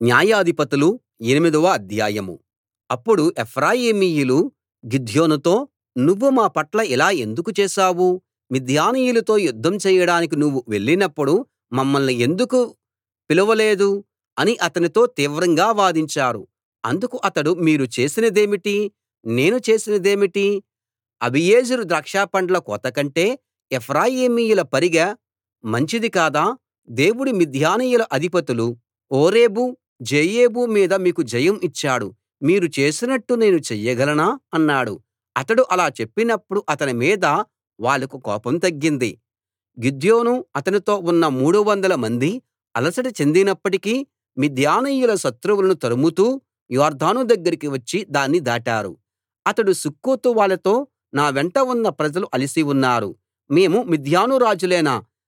న్యాయాధిపతులు ఎనిమిదవ అధ్యాయం అప్పుడు ఎఫ్రాయిమీయులు గిద్యోనుతో నువ్వు మా పట్ల ఇలా ఎందుకు చేశావు మిద్యానీయులతో యుద్ధం చెయ్యడానికి నువ్వు వెళ్ళినప్పుడు మమ్మల్ని ఎందుకు పిలవలేదు అని అతనితో తీవ్రంగా వాదించారు అందుకు అతడు మీరు చేసినదేమిటి నేను చేసినదేమిటి అబీయెజెరు ద్రాక్షపండ్ల కోత కంటే ఎఫ్రాయిమీయుల పరిగె మంచిది కాదా దేవుడు మిద్యానీయుల అధిపతులు ఓరేబు జేయేబు మీద మీకు జయం ఇచ్చాడు మీరు చేసినట్టు నేను చెయ్యగలనా అన్నాడు అతడు అలా చెప్పినప్పుడు అతని మీద వాళ్లకు కోపం తగ్గింది గిద్యోను అతనితో ఉన్న మూడువందల మంది అలసట చెందినప్పటికీ మిద్యానీయుల శత్రువులను తరుముతూ యొర్దాను దగ్గరికి వచ్చి దాన్ని దాటారు అతడు సుక్కోతు వాళ్ళతో నా వెంట ఉన్న ప్రజలు అలసి ఉన్నారు మేము మిద్యాను రాజులైన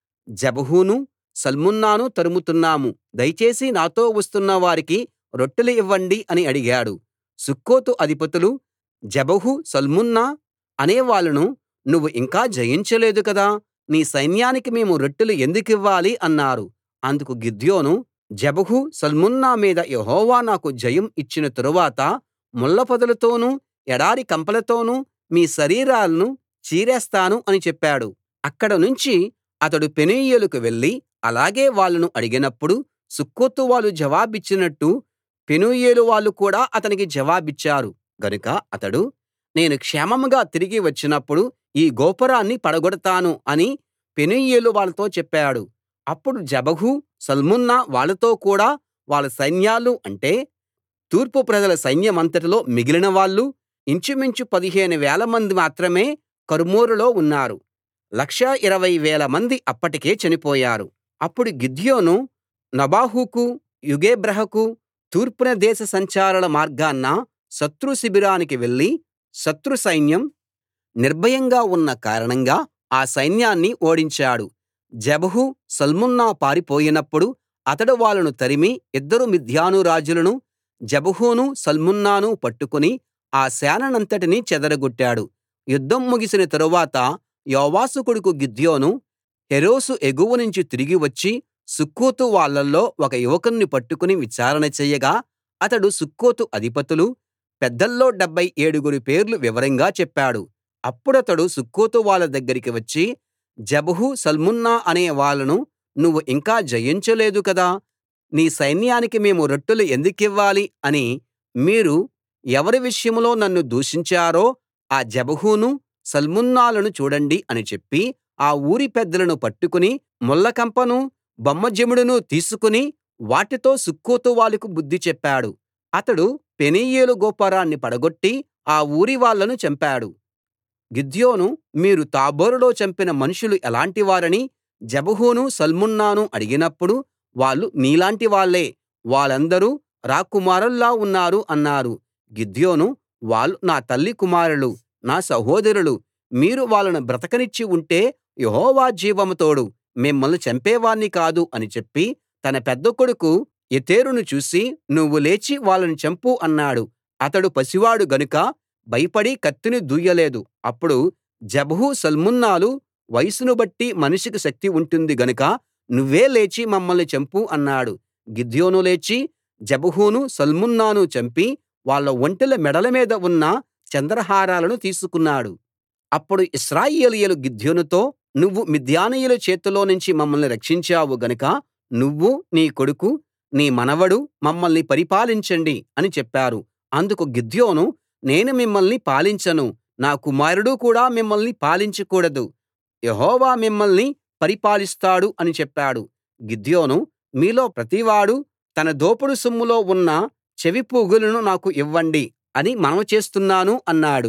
జెబహును సల్మున్నాను తరుముతున్నాం దయచేసి నాతో వస్తున్న వారికి రొట్టెలు ఇవ్వండి అని అడిగాడు సుక్కోతు అధిపతులు జెబహు సల్మున్నా అనేవాళ్ళను నువ్వు ఇంకా జయించలేదు కదా నీ సైన్యానికి మేము రొట్టెలు ఎందుకివ్వాలి అన్నారు అందుకు గిద్యోను జెబహు సల్మున్నా మీద యెహోవా నాకు జయం ఇచ్చిన తరువాత ముళ్లపొదలతోనూ ఎడారి కంపలతోనూ మీ శరీరాలను చీరేస్తాను అని చెప్పాడు అక్కడ నుంచి అతడు పెనూయేలుకు వెళ్లి అలాగే వాళ్ళను అడిగినప్పుడు సుక్కోతు వాళ్ళు జవాబిచ్చినట్టు పెనూయేలు వాళ్ళు కూడా అతనికి జవాబిచ్చారు గనుక అతడు నేను క్షేమంగా తిరిగి వచ్చినప్పుడు ఈ గోపురాన్ని పడగొడతాను అని పెనూయేలు వాళ్ళతో చెప్పాడు అప్పుడు జెబహు సల్మున్నా వాళ్ళతో కూడా వాళ్ళ సైన్యాలు అంటే తూర్పు ప్రజల సైన్యమంతటిలో మిగిలిన వాళ్ళు ఇంచుమించు పదిహేను వేలమంది మాత్రమే కర్కోరులో ఉన్నారు లక్షా ఇరవై వేల మంది అప్పటికే చనిపోయారు అప్పుడు గిద్యోను నోబాహుకు యొగెబ్రహకు తూర్పున దేశ సంచారుల మార్గాన శత్రు శిబిరానికి వెళ్లి శత్రు సైన్యం నిర్భయంగా ఉన్న కారణంగా ఆ సైన్యాన్ని ఓడించాడు జెబహు సల్మున్నా పారిపోయినప్పుడు అతడు వాళ్ళను తరిమి ఇద్దరు మిద్యాను రాజులను జెబహును సల్మున్నాను పట్టుకుని ఆ సేనంనంతటినీ చెదరగొట్టాడు యుద్ధం ముగిసిన తరువాత యోవాషు కొడుకు గిద్యోను హెరెసు ఎగువ నుంచి తిరిగి వచ్చి సుక్కోతు వాళ్ళలో ఒక యువకుణ్ణి పట్టుకుని విచారణ చేయగా అతడు సుక్కోతు అధిపతులు పెద్దల్లో డెబ్భై ఏడుగురి పేర్లు వివరంగా చెప్పాడు అప్పుడతడు సుక్కోతు వాళ్ళ దగ్గరికి వచ్చి జెబహు సల్మున్నా అనే వాళ్ళను నువ్వు ఇంకా జయించలేదు కదా నీ సైన్యానికి మేము రొట్టెలు ఎందుకివ్వాలి అని మీరు ఎవరి విషయంలో నన్ను దూషించారో ఆ జెబహును సల్మున్నాలను చూడండి అని చెప్పి ఆ ఊరి పెద్దలను పట్టుకుని ముళ్లకంపను బొమ్మజెముడును తీసుకుని వాటితో సుక్కోతు వాళ్ళకు బుద్ధి చెప్పాడు అతడు పెనూయేలు గోపురాన్ని పడగొట్టి ఆ ఊరి వాళ్ళను చంపాడు గిద్యోను మీరు తాబోరులో చంపిన మనుషులు ఎలాంటివారని జెబహును సల్మున్నాను అడిగినప్పుడు వాళ్ళు నీలాంటి వాళ్ళే వాళ్ళందరూ రాకుమారుల్లా ఉన్నారు అన్నారు గిద్యోను వాళ్ళు నా తల్లి కుమారులు నా సహోదరులు మీరు వాళ్ళను బ్రతకనిచ్చి ఉంటే యెహోవా జీవం తోడు మిమ్మల్ని చంపేవాణ్ణి కాదు అని చెప్పి తన పెద్ద కొడుకు యెతెరును చూసి నువ్వు లేచి వాళ్ళని చంపు అన్నాడు అతడు పసివాడు గనుక భయపడి కత్తిని దూయలేదు అప్పుడు జెబహు సల్మున్నాలు వయసును బట్టి మనిషికి శక్తి ఉంటుంది గనుక నువ్వే లేచి మమ్మల్ని చంపు అన్నాడు గిద్యోను లేచి జెబహును సల్మున్నాను చంపి వాళ్ళ ఒంటెల మెడల మీద ఉన్న చంద్రహారాలను తీసుకున్నాడు అప్పుడు ఇశ్రాయేలీయులు గిద్యోనుతో నువ్వు మిద్యానీయుల చేతిలోనుంచి మమ్మల్ని రక్షించావు గనుక నువ్వు నీ కొడుకు నీ మనవడు మమ్మల్ని పరిపాలించండి అని చెప్పారు అందుకు గిద్యోను నేను మిమ్మల్ని పాలించను నా కుమారుడు కూడా మిమ్మల్ని పాలించకూడదు యెహోవా మిమ్మల్ని పరిపాలిస్తాడు అని చెప్పాడు గిద్యోను మీలో ప్రతివాడూ తన దోపుడు సొమ్ములో ఉన్న చెవిపోగులను నాకు ఇవ్వండి అని మనవి చేస్తున్నాను అన్నాడు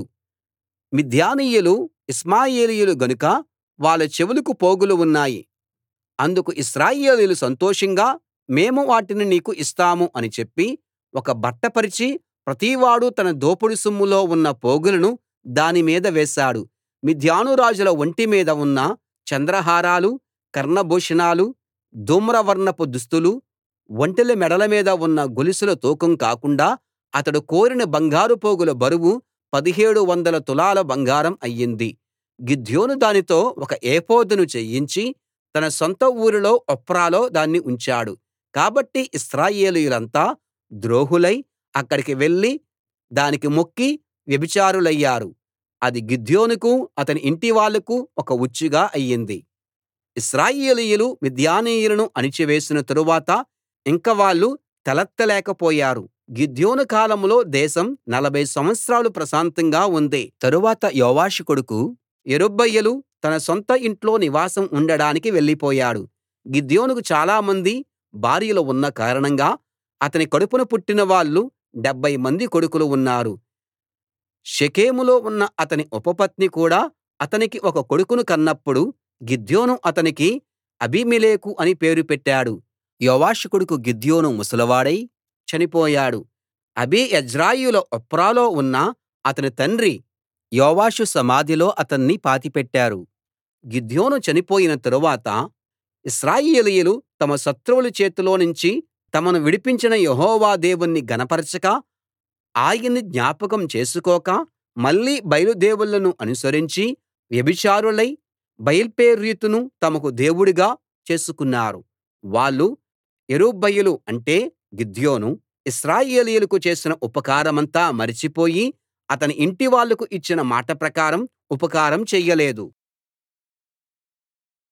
మిద్యానీయులు ఇష్మాయేలీయులు గనుక వాళ్ళ చెవులకు పోగులు ఉన్నాయి అందుకు ఇశ్రాయేలీయులు సంతోషంగా మేము వాటిని నీకు ఇస్తాము అని చెప్పి ఒక బట్ట పరిచి ప్రతివాడూ తన దోపుడు సొమ్ములో ఉన్న పోగులను దాని మీద వేశాడు మిద్యాను రాజుల ఒంటి మీద ఉన్న చంద్రహారాలు కర్ణభూషణాలు ధూమ్రవర్ణపు దుస్తులు ఒంటెల మెడల మీద ఉన్న గొలుసుల తూకం కాకుండా అతడు కోరిన బంగారు పోగుల బరువు పదిహేడు వందల తులాల బంగారం అయ్యింది గిద్యోను దానితో ఒక ఏఫోదును చేయించి తన సొంత ఊరిలో ఒఫ్రాలో దాన్ని ఉంచాడు కాబట్టి ఇశ్రాయేలీయులంతా ద్రోహులై అక్కడికి వెళ్లి దానికి మొక్కి వ్యభిచారులయ్యారు అది గిద్యోనుకు అతని ఇంటివాళ్ళకు ఒక ఉచ్చుగా అయ్యింది ఇశ్రాయేలీయులు మిద్యానీయులను అణిచివేసిన తరువాత ఇంక వాళ్ళు తలెత్తలేకపోయారు గిద్యోను కాలంలో దేశం నలభై సంవత్సరాలు ప్రశాంతంగా ఉంది తరువాత యోవాషు కొడుకు యెరుబ్బయలు తన సొంత ఇంట్లో నివాసం ఉండడానికి వెళ్ళిపోయాడు గిద్యోనుకు చాలామంది భార్యలు ఉన్న కారణంగా అతని కడుపున పుట్టిన వాళ్ళు డెబ్భై మంది కొడుకులు ఉన్నారు షెకెములో ఉన్న అతని ఉపపత్ని కూడా అతనికి ఒక కొడుకును కన్నప్పుడు గిద్యోను అతనికి అబీమెలెకు అని పేరు పెట్టాడు యోవాషు కొడుకు గిద్యోను ముసలివాడై చనిపోయాడు అబీయెజ్రీయుల ఒఫ్రాలో ఉన్న అతని తండ్రి యోవాషు సమాధిలో అతన్ని పాతిపెట్టారు గిద్యోను చనిపోయిన తరువాత ఇశ్రాయేలీయులు తమ శత్రువుల చేతిలోనుంచి తమను విడిపించిన యెహోవా దేవుణ్ణి ఘనపరచక ఆయన్ని జ్ఞాపకం చేసుకోక మళ్ళీ బయలు దేవుళ్ళను అనుసరించి వ్యభిచారులై బయల్పెరీతును తమకు దేవుడుగా చేసుకున్నారు వాళ్ళు యెరుబ్బయలు అంటే గిద్యోను ఇశ్రాయేలీయులకు చేసిన ఉపకారమంతా మరచిపోయి అతని ఇంటివాళ్ళకు ఇచ్చిన మాట ప్రకారం ఉపకారం చెయ్యలేదు